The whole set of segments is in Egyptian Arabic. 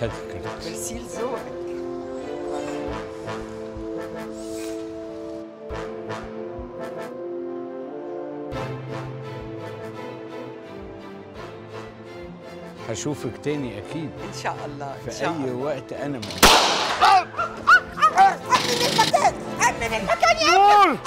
هاتي كريم ميرسي لذوقك هشوفك تاني اكيد ان شاء الله ان في شاء اي الله وقت انا موجود امن المكان امن المكان يا ابني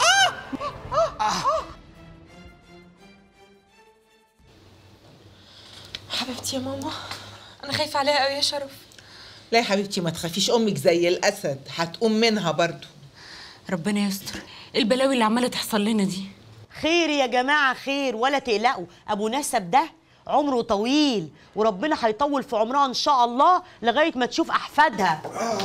حبيبتي يا ماما انا خايفه عليها قوي يا شرف لا يا حبيبتي ما تخافيش امك زي الاسد هتقوم منها برضو ربنا يستر البلاوي اللي عماله تحصل لنا دي خير يا جماعة خير ولا تقلقوا أبو نسب ده عمره طويل وربنا هيطول في عمرها إن شاء الله لغاية ما تشوف أحفادها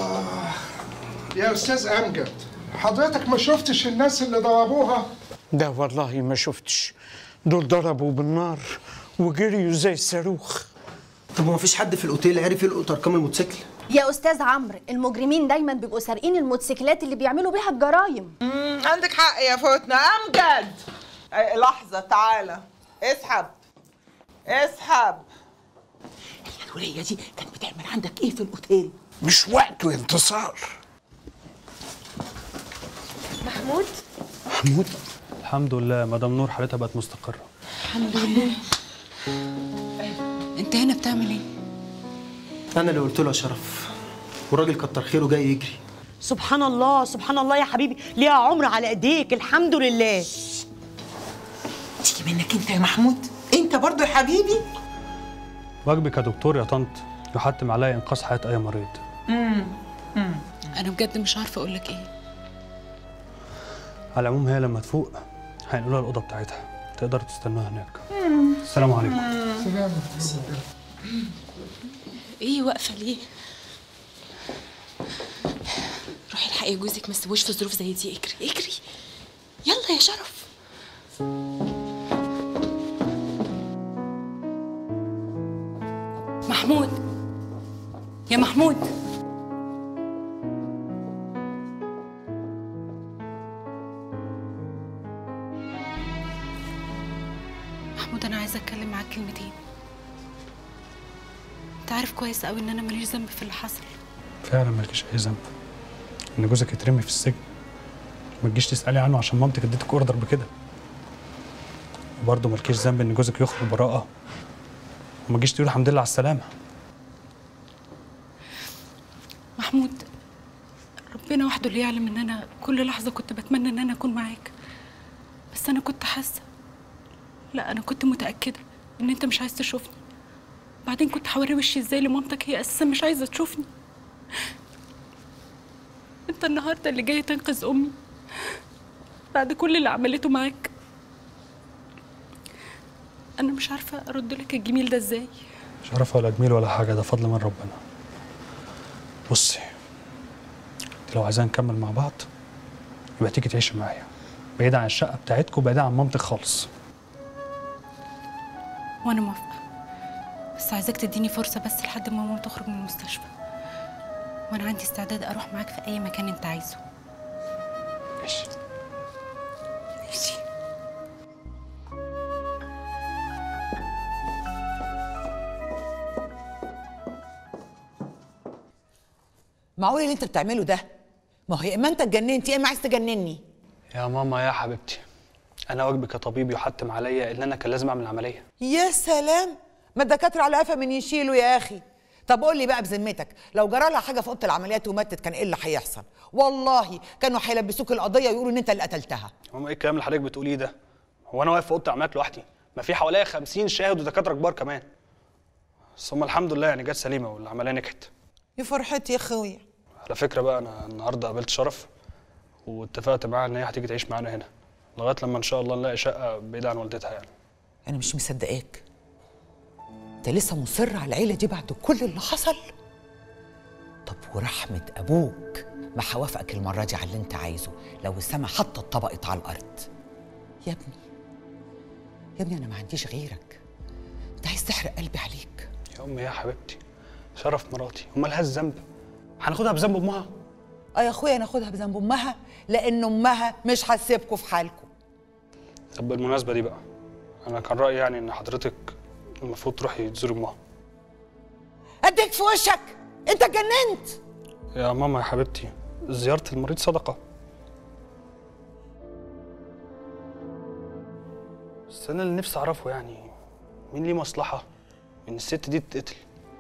يا استاذ امجد حضرتك ما شفتش الناس اللي ضربوها ده والله ما شفتش دول ضربوا بالنار وجريوا زي الصاروخ طب ما فيش حد في الاوتيل عرف يلقط ارقام الموتوسيكل يا استاذ عمرو المجرمين دايما بيبقوا سارقين الموتوسيكلات اللي بيعملوا بيها الجرايم مم، عندك حق يا فوتنا امجد أي، لحظه تعالى اسحب اسحب هي الوليه دي كانت بتعمل عندك ايه في الاوتيل مش وقته انتصار محمود محمود الحمد لله مدام نور حالتها بقت مستقرة الحمد لله انت هنا بتعمل ايه انا اللي قلت له يا شرف والراجل كتر خيره جاي يجري سبحان الله سبحان الله يا حبيبي ليها عمر على ايديك الحمد لله تيجي منك انت يا محمود انت برضو يا حبيبي واجبك يا دكتور يا طنط يحتم عليا إنقاذ حياة أي مريض انا بجد مش عارفه اقول لك ايه على العموم هي لما تفوق هينقلوها الأوضة بتاعتها تقدر تستناها هناك السلام عليكم ايه واقفه ليه روحي الحقي جوزك ما تسيبوش في ظروف زي دي اجري اجري يلا يا شرف محمود يا محمود محمود انا عايزه اتكلم معاك كلمتين انت عارف كويس قوي ان انا ماليش ذنب في اللي حصل فعلا مالكيش أي ذنب إن جوزك يترمي في السجن ما تجيش تسألي عنه عشان مامتك اديتك أوردر بكده وبرضه مالكيش ذنب إن جوزك يخرج براءة وما تجيش تقول الحمد لله على السلامة محمود ربنا وحده اللي يعلم ان انا كل لحظه كنت بتمنى ان انا اكون معاك بس انا كنت حاسه لا انا كنت متاكده ان انت مش عايز تشوفني بعدين كنت حوري وشي ازاي لمامتك هي اساسا مش عايزه تشوفني انت النهارده اللي جاي تنقذ امي بعد كل اللي عملته معاك انا مش عارفه ارد لك الجميل ده ازاي شرف ولا جميل ولا حاجة ده فضل من ربنا بصي انت لو عايزين نكمل مع بعض يبقى تيجي تعيشي معايا بعيد عن الشقة بتاعتكم وبعيد عن مامتك خالص وانا موافقه بس عايزاك تديني فرصه بس لحد ما ماما تخرج من المستشفى وانا عندي استعداد اروح معاك في اي مكان انت عايزه ماشي ماشي معقول اللي انت بتعمله ده ما هو يا اما انت اتجننت يا اما عايز تجنني يا ماما يا حبيبتي انا واجبي كطبيب يحتم عليا ان انا كان لازم اعمل عمليه يا سلام ما الدكاتره على قفا من يشيلوا يا اخي طب قول لي بقى بذمتك لو جرى لها حاجه في اوضه العمليات وماتت كان ايه اللي هيحصل والله كانوا هيلبسوك القضيه ويقولوا ان انت اللي قتلتها ماما ايه الكلام اللي حضرتك بتقوليه ده هو انا واقف في اوضه العمليات لوحدي ما في حواليا 50 شاهد ودكاتره كبار كمان بس هم الحمد لله يعني جت سليمه والعمليه نجحت يا فرحتي يا اخويا على فكره بقى انا النهارده قابلت شرف واتفقت معاها ان هي هتيجي تعيش معانا هنا لغايه لما ان شاء الله نلاقي شقه بعيده عن والدتها يعني انا مش مصدقاك انت لسه مصر على العيله دي بعد كل اللي حصل طب ورحمه ابوك ما هوافقك المره دي على اللي انت عايزه لو السما حتى اتطبقت على الارض يا ابني يا ابني انا ما عنديش غيرك انت عايز تحرق قلبي عليك يا امي يا حبيبتي شرف مراتي ومالهاش ذنب هناخدها بذنب امها اه يا اخويا ناخدها بذنب امها لان امها مش هتسيبكوا في حالكم طب بالمناسبه دي بقى انا كان رايي يعني ان حضرتك المفروض تروحي تزوري امها اديك في وشك انت جننت يا ماما يا حبيبتي زيارة المريض صدقة بس أنا اللي نفسي أعرفه يعني مين ليه مصلحة إن الست دي تتقتل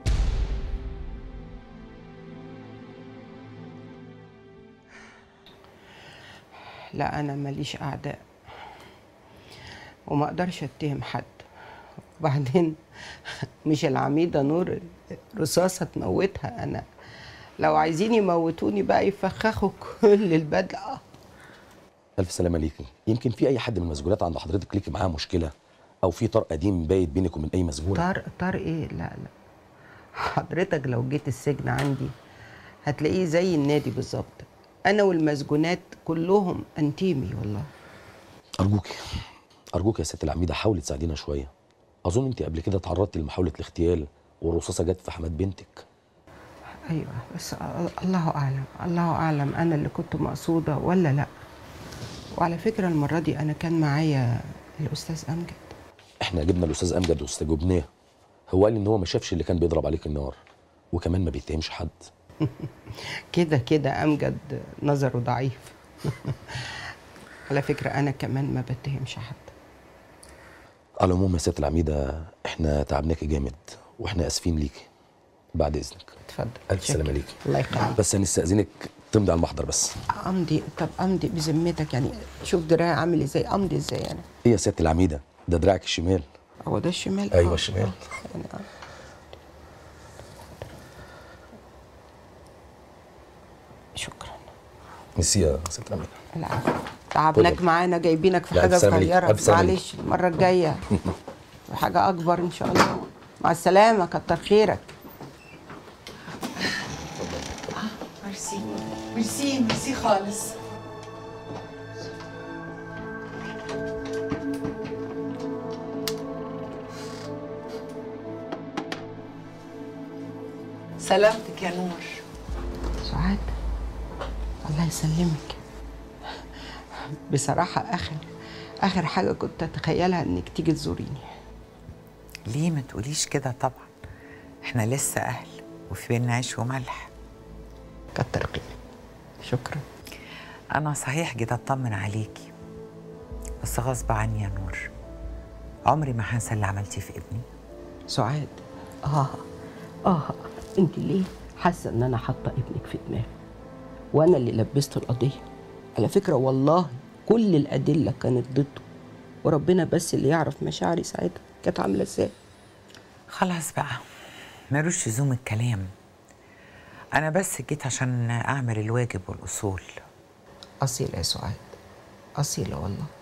لا انا ماليش اعداء وما اقدرش اتهم حد وبعدين مش العميدة نور رصاصة تموتها انا لو عايزين يموتوني بقى يفخخوا كل البدلة ألف سلامة ليكي يمكن في أي حد من المسجونات عند حضرتك ليكي معاه مشكلة أو في طار قديم بايت بينك وبين أي مسجون طار طار ايه لا لا حضرتك لو جيت السجن عندي هتلاقيه زي النادي بالظبط انا والمسجونات كلهم انتيمي والله أرجوكي أرجوك يا ست العميدة حاولي تساعدينا شوية أظن أنت قبل كده تعرضتي لمحاولة الاغتيال والرصاصة جت في حماد بنتك ايوه بس الله اعلم الله اعلم انا اللي كنت مقصوده ولا لا وعلى فكره المره دي انا كان معايا الاستاذ امجد إحنا جبنا الأستاذ أمجد واستجوبناه هو قال إن هو ما شافش اللي كان بيضرب عليك النار وكمان ما بيتهمش حد كده كده امجد نظره ضعيف على فكره انا كمان ما بتهمش حد على العموم يا ست العميدة إحنا تعبناكي جامد وإحنا آسفين ليكي بعد إذنك اتفضل ألف سلامة شكرا. ليكي الله يخليك بس هنستأذنك تمضي على المحضر بس امضي طب امضي بذمتك يعني شوف دراعي عامل ازاي امضي ازاي انا إيه يا ست العميدة ده دراعك الشمال هو ده الشمال أيوة آه، الشمال. آه، يعني آه. شكرا ميرسي يا ست العميدة العفو تعبناك اتفضل. معانا جايبينك في لا، حاجه ألف سلامة ليك، صغيره ألف سلامة ليك. معلش المره الجايه في حاجه اكبر ان شاء الله مع السلامه كتر خيرك ميرسي ميرسي ميرسي خالص سلامتك يا نور سعاد الله يسلمك بصراحه اخر اخر حاجه كنت اتخيلها انك تيجي تزوريني ليه ما تقوليش كده طبعا احنا لسه اهل وفي بينا عيش وملح كتر خيرك شكرا انا صحيح جيت اطمن عليكي بس غصب عني يا نور عمري ما هنسى اللي عملتيه في ابني سعاد اه اه انت ليه حاسه ان انا حاطه ابنك في دماغي وانا اللي لبسته القضيه على فكره والله كل الادله كانت ضده وربنا بس اللي يعرف مشاعري ساعتها كانت عامله ازاي خلاص بقى ملوش لزوم الكلام انا بس جيت عشان اعمل الواجب والاصول اصيله يا سعاد اصيله والله